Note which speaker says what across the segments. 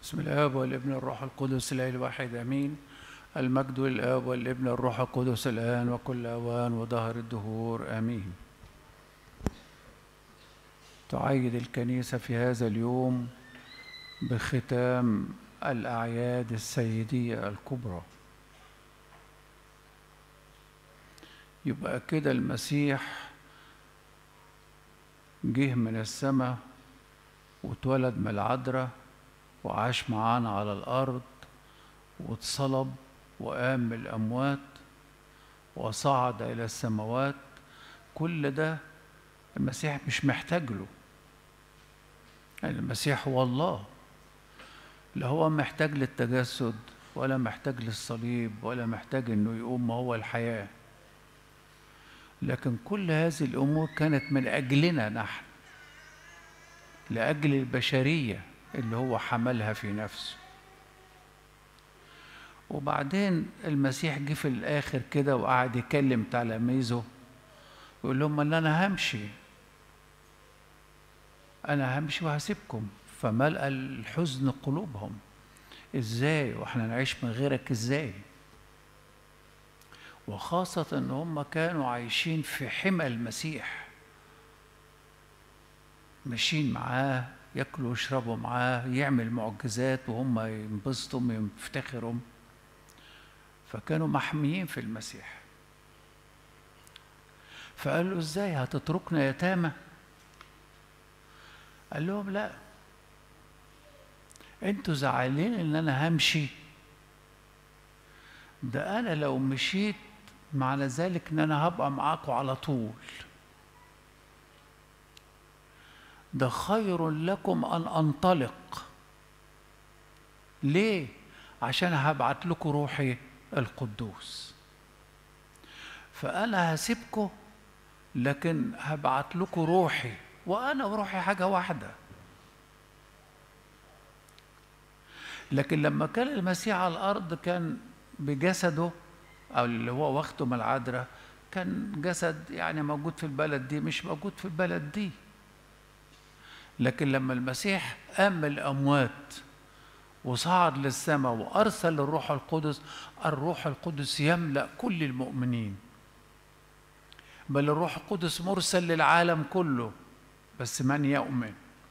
Speaker 1: بسم الآب والابن الروح القدس الإله الواحد آمين المجد للآب والابن الروح القدس الآن وكل أوان وظهر الدهور آمين تعيد الكنيسة في هذا اليوم بختام الأعياد السيدية الكبرى يبقى كده المسيح جه من السماء واتولد من العذراء وعاش معانا على الأرض واتصلب وقام من الأموات وصعد إلى السماوات كل ده المسيح مش محتاج له يعني المسيح هو الله لا هو محتاج للتجسد ولا محتاج للصليب ولا محتاج انه يقوم ما هو الحياه لكن كل هذه الامور كانت من اجلنا نحن لاجل البشريه اللي هو حملها في نفسه وبعدين المسيح جه في الاخر كده وقعد يكلم تلاميذه يقول لهم ان انا همشي انا همشي وهسيبكم فملأ الحزن قلوبهم ازاي واحنا نعيش من غيرك ازاي وخاصة ان هم كانوا عايشين في حمى المسيح ماشيين معاه ياكلوا ويشربوا معاه يعمل معجزات وهم ينبسطوا يفتخروا فكانوا محميين في المسيح فقال له ازاي هتتركنا يتامى قال لهم لا انتوا زعلانين ان انا همشي ده انا لو مشيت معنى ذلك ان انا هبقى معاكم على طول ده خير لكم ان انطلق ليه عشان هبعت لكم روحي القدوس فانا هسيبكم لكن هبعت لكم روحي وانا وروحي حاجه واحده لكن لما كان المسيح على الارض كان بجسده او اللي هو واخده من العذراء كان جسد يعني موجود في البلد دي مش موجود في البلد دي لكن لما المسيح قام من الاموات وصعد للسماء وارسل الروح القدس الروح القدس يملا كل المؤمنين بل الروح القدس مرسل للعالم كله بس من يؤمن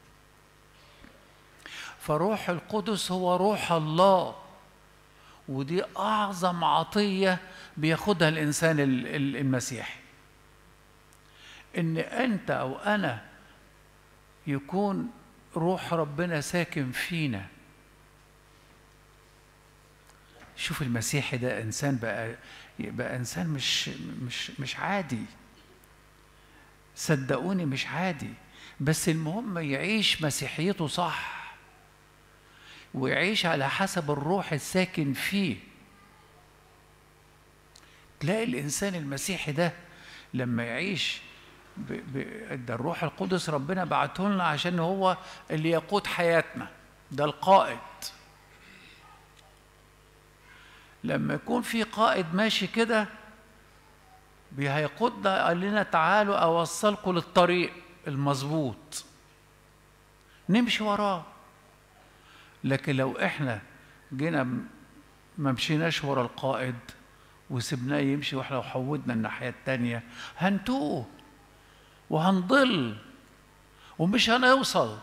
Speaker 1: فروح القدس هو روح الله ودي اعظم عطيه بياخدها الانسان المسيحي ان انت او انا يكون روح ربنا ساكن فينا شوف المسيحي ده انسان بقى يبقى انسان مش مش مش عادي صدقوني مش عادي بس المهم يعيش مسيحيته صح ويعيش على حسب الروح الساكن فيه تلاقي الانسان المسيحي ده لما يعيش ب... ب... ده الروح القدس ربنا بعته لنا عشان هو اللي يقود حياتنا ده القائد لما يكون في قائد ماشي كده هيقودنا قال لنا تعالوا اوصلكم للطريق المظبوط نمشي وراه لكن لو احنا جينا ما مشيناش ورا القائد وسبناه يمشي واحنا وحودنا الناحيه التانيه هنتوه وهنضل ومش هنوصل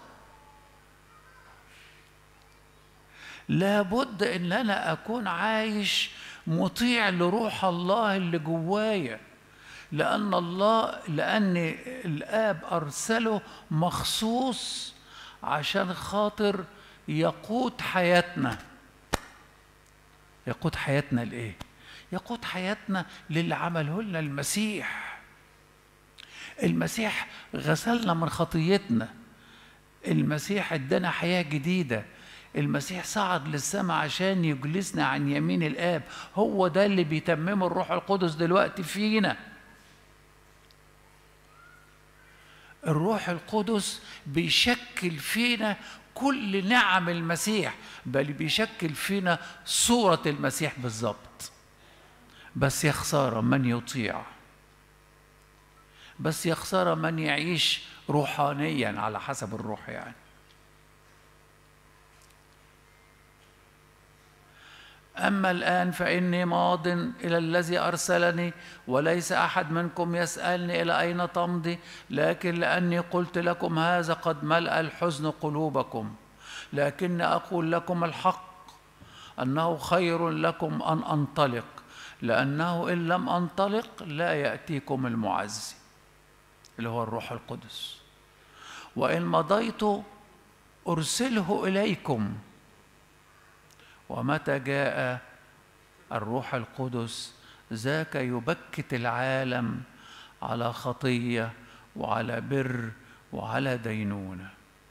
Speaker 1: لابد ان انا اكون عايش مطيع لروح الله اللي جوايا لان الله لان الاب ارسله مخصوص عشان خاطر يقود حياتنا يقود حياتنا لايه يقود حياتنا للي عمله لنا المسيح المسيح غسلنا من خطيتنا المسيح ادانا حياه جديده المسيح صعد للسماء عشان يجلسنا عن يمين الاب هو ده اللي بيتممه الروح القدس دلوقتي فينا الروح القدس بيشكل فينا كل نعم المسيح بل بيشكل فينا صورة المسيح بالظبط بس يا خسارة من يطيع بس يا خسارة من يعيش روحانيا على حسب الروح يعني أما الآن فإني ماض إلى الذي أرسلني وليس أحد منكم يسألني إلى أين تمضي لكن لأني قلت لكم هذا قد ملأ الحزن قلوبكم لكن أقول لكم الحق أنه خير لكم أن أنطلق لأنه إن لم أنطلق لا يأتيكم المعزي اللي هو الروح القدس وإن مضيت أرسله إليكم ومتى جاء الروح القدس ذاك يبكت العالم على خطيه وعلى بر وعلى دينونه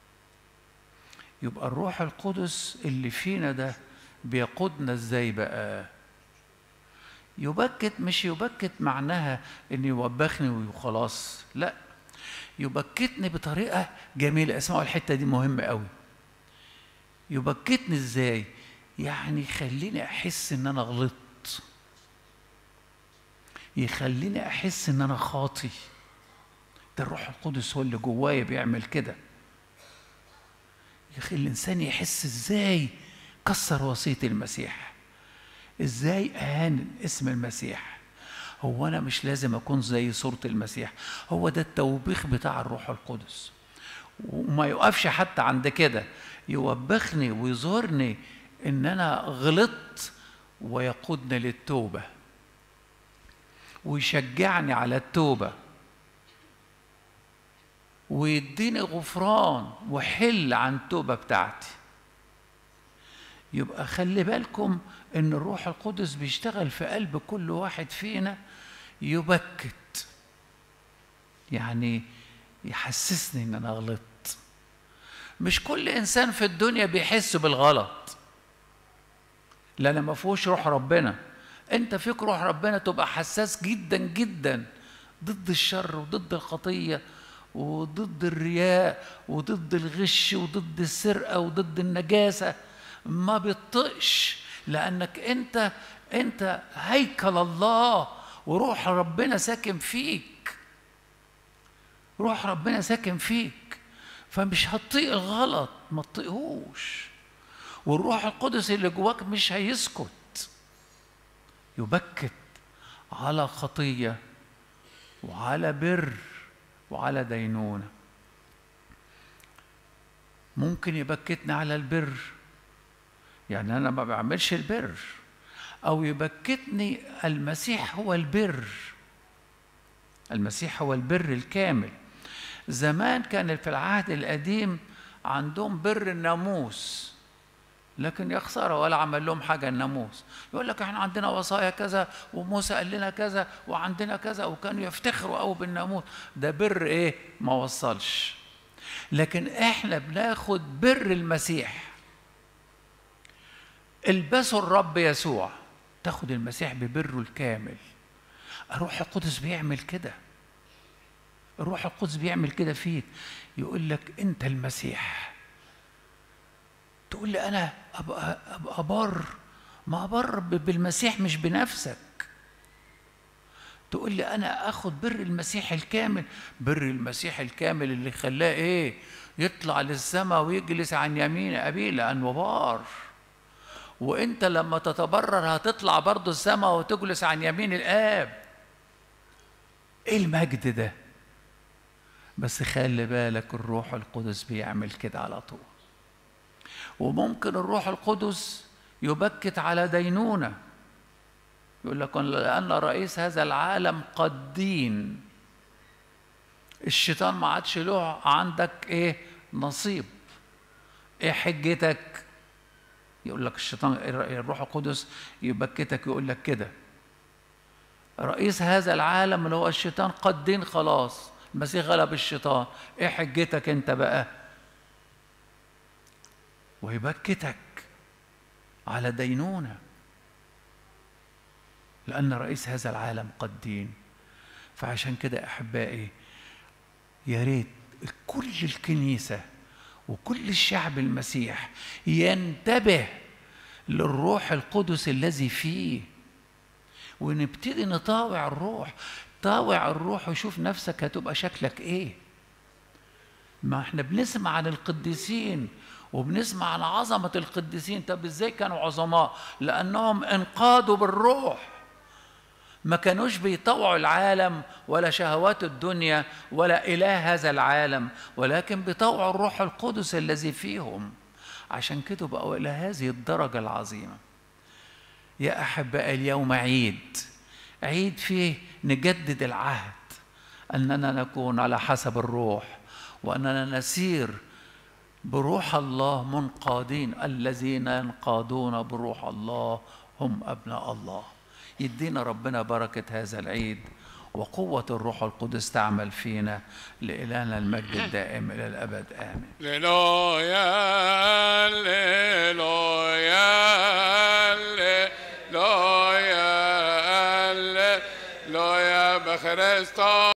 Speaker 1: يبقى الروح القدس اللي فينا ده بيقودنا ازاي بقى يبكت مش يبكت معناها ان يوبخني وخلاص لا يبكتني بطريقه جميله اسمعوا الحته دي مهمه قوي يبكتني ازاي يعني يخليني احس ان انا غلطت يخليني احس ان انا خاطي ده الروح القدس هو اللي جوايا بيعمل كده يخلي الانسان يحس ازاي كسر وصيه المسيح ازاي اهان اسم المسيح هو انا مش لازم اكون زي صوره المسيح هو ده التوبيخ بتاع الروح القدس وما يقفش حتى عند كده يوبخني ويظهرني ان انا غلطت ويقودني للتوبه ويشجعني على التوبه ويديني غفران وحل عن التوبه بتاعتي يبقى خلي بالكم ان الروح القدس بيشتغل في قلب كل واحد فينا يبكت يعني يحسسني ان انا غلطت مش كل انسان في الدنيا بيحس بالغلط لان ما فيهوش روح ربنا انت فيك روح ربنا تبقى حساس جدا جدا ضد الشر وضد الخطيه وضد الرياء وضد الغش وضد السرقه وضد النجاسه ما بتطقش لانك انت انت هيكل الله وروح ربنا ساكن فيك روح ربنا ساكن فيك فمش هتطيق الغلط ما تطيقهوش والروح القدس اللي جواك مش هيسكت يبكت على خطيه وعلى بر وعلى دينونه ممكن يبكتني على البر يعني انا ما بعملش البر او يبكتني المسيح هو البر المسيح هو البر الكامل زمان كان في العهد القديم عندهم بر الناموس لكن يا خساره ولا عمل لهم حاجه الناموس يقول لك احنا عندنا وصايا كذا وموسى قال لنا كذا وعندنا كذا وكانوا يفتخروا قوي بالناموس ده بر ايه ما وصلش لكن احنا بناخد بر المسيح البسوا الرب يسوع تاخد المسيح ببره الكامل الروح القدس بيعمل كده الروح القدس بيعمل كده فيك يقول لك انت المسيح تقول لي انا ابقى ابقى بر ما بر بالمسيح مش بنفسك تقول لي انا اخد بر المسيح الكامل بر المسيح الكامل اللي خلاه ايه يطلع للسماء ويجلس عن يمين ابيه لانه بار وانت لما تتبرر هتطلع برضه السماء وتجلس عن يمين الاب ايه المجد ده بس خلي بالك الروح القدس بيعمل كده على طول وممكن الروح القدس يبكت على دينونه يقول لك لأن رئيس هذا العالم قد دين الشيطان ما عادش له عندك ايه نصيب ايه حجتك يقول لك الشيطان الروح القدس يبكتك يقول لك كده رئيس هذا العالم اللي هو الشيطان قد دين خلاص المسيح غلب الشيطان ايه حجتك انت بقى ويبكتك على دينونه لأن رئيس هذا العالم قد دين فعشان كده أحبائي يا ريت كل الكنيسة وكل الشعب المسيح ينتبه للروح القدس الذي فيه ونبتدي نطاوع الروح طاوع الروح وشوف نفسك هتبقى شكلك ايه ما احنا بنسمع عن القديسين وبنسمع عن عظمة القديسين طب ازاي كانوا عظماء لأنهم انقادوا بالروح ما كانوش بيطوعوا العالم ولا شهوات الدنيا ولا إله هذا العالم ولكن بيطوعوا الروح القدس الذي فيهم عشان كده بقوا إلى هذه الدرجة العظيمة يا أحباء اليوم عيد عيد فيه نجدد العهد أننا نكون على حسب الروح وأننا نسير بروح الله منقادين الذين ينقادون بروح الله هم أبناء الله يدينا ربنا بركة هذا العيد وقوة الروح القدس تعمل فينا لإلهنا المجد الدائم إلى الأبد آمين
Speaker 2: ليلويا ليلويا ليلويا ليلويا بخريستوس